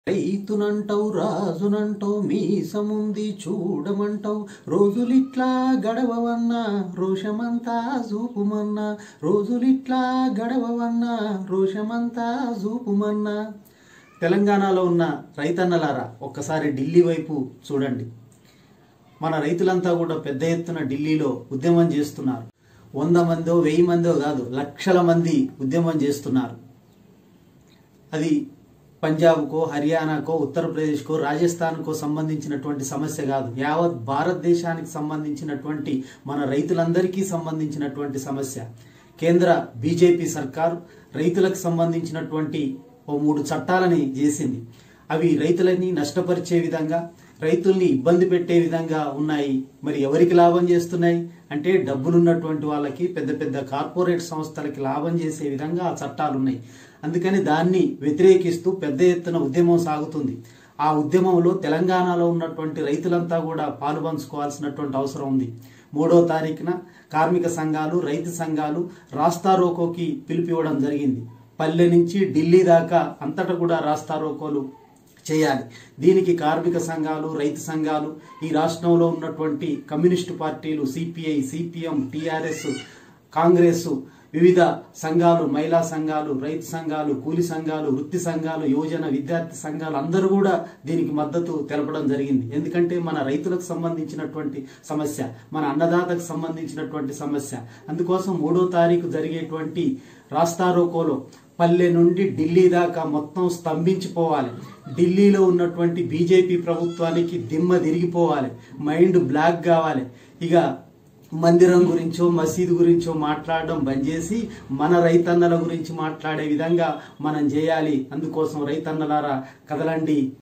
రైతునంటావు రాజునంటావు మీసముంది చూడమంటావు రోజులిట్లా గడవవన్నా రోషమంతా చూపుమన్నా రోజులిట్లా గడవవన్నా రోషమంతా చూపుమన్నా తెలంగాణలో ఉన్న రైతన్నలారా ఒక్కసారి ఢిల్లీ వైపు చూడండి మన రైతులంతా కూడా పెద్ద ఎత్తున ఢిల్లీలో ఉద్యమం చేస్తున్నారు వంద మందో వెయ్యి మందో కాదు లక్షల మంది ఉద్యమం చేస్తున్నారు అది పంజాబ్కో హర్యానాకో ఉత్తరప్రదేశ్కో రాజస్థాన్కో సంబంధించినటువంటి సమస్య కాదు యావత్ భారతదేశానికి సంబంధించినటువంటి మన రైతులందరికీ సంబంధించినటువంటి సమస్య కేంద్ర బీజేపీ సర్కార్ రైతులకు సంబంధించినటువంటి ఓ మూడు చట్టాలని చేసింది అవి రైతులని నష్టపరిచే విధంగా రైతుల్ని ఇబ్బంది పెట్టే విధంగా ఉన్నాయి మరి ఎవరికి లాభం చేస్తున్నాయి అంటే డబ్బులున్నటువంటి వాళ్ళకి పెద్ద పెద్ద కార్పొరేట్ సంస్థలకి లాభం చేసే విధంగా ఆ చట్టాలు ఉన్నాయి అందుకని దాన్ని వ్యతిరేకిస్తూ పెద్ద ఎత్తున ఉద్యమం సాగుతుంది ఆ ఉద్యమంలో తెలంగాణలో ఉన్నటువంటి రైతులంతా కూడా పాలు పంచుకోవాల్సినటువంటి అవసరం ఉంది మూడో తారీఖున కార్మిక సంఘాలు రైతు సంఘాలు రాస్తారోకోకి పిలిపివ్వడం జరిగింది పల్లె నుంచి ఢిల్లీ దాకా అంతటా కూడా రాస్తారోకోలు చేయాలి దీనికి కార్మిక సంఘాలు రైతు సంఘాలు ఈ రాష్ట్రంలో ఉన్నటువంటి కమ్యూనిస్టు పార్టీలు సిపిఐ సిపిఎం టిఆర్ఎస్ కాంగ్రెస్ వివిధ సంఘాలు మహిళా సంఘాలు రైతు సంఘాలు కూలి సంఘాలు వృత్తి సంఘాలు యువజన విద్యార్థి సంఘాలు అందరూ కూడా దీనికి మద్దతు తెలపడం జరిగింది ఎందుకంటే మన రైతులకు సంబంధించినటువంటి సమస్య మన అన్నదాతకు సంబంధించినటువంటి సమస్య అందుకోసం మూడో తారీఖు జరిగేటువంటి రాస్తారోకోలో పల్లె నుండి ఢిల్లీ దాకా మొత్తం స్తంభించిపోవాలి ఢిల్లీలో ఉన్నటువంటి బీజేపీ ప్రభుత్వానికి దిమ్మ తిరిగిపోవాలి మైండ్ బ్లాక్ కావాలి ఇక మందిరం గురించో మసీదు గురించో మాట్లాడడం బంద్ చేసి మన రైతన్నల గురించి మాట్లాడే విధంగా మనం చేయాలి అందుకోసం రైతన్నలారా కదలండి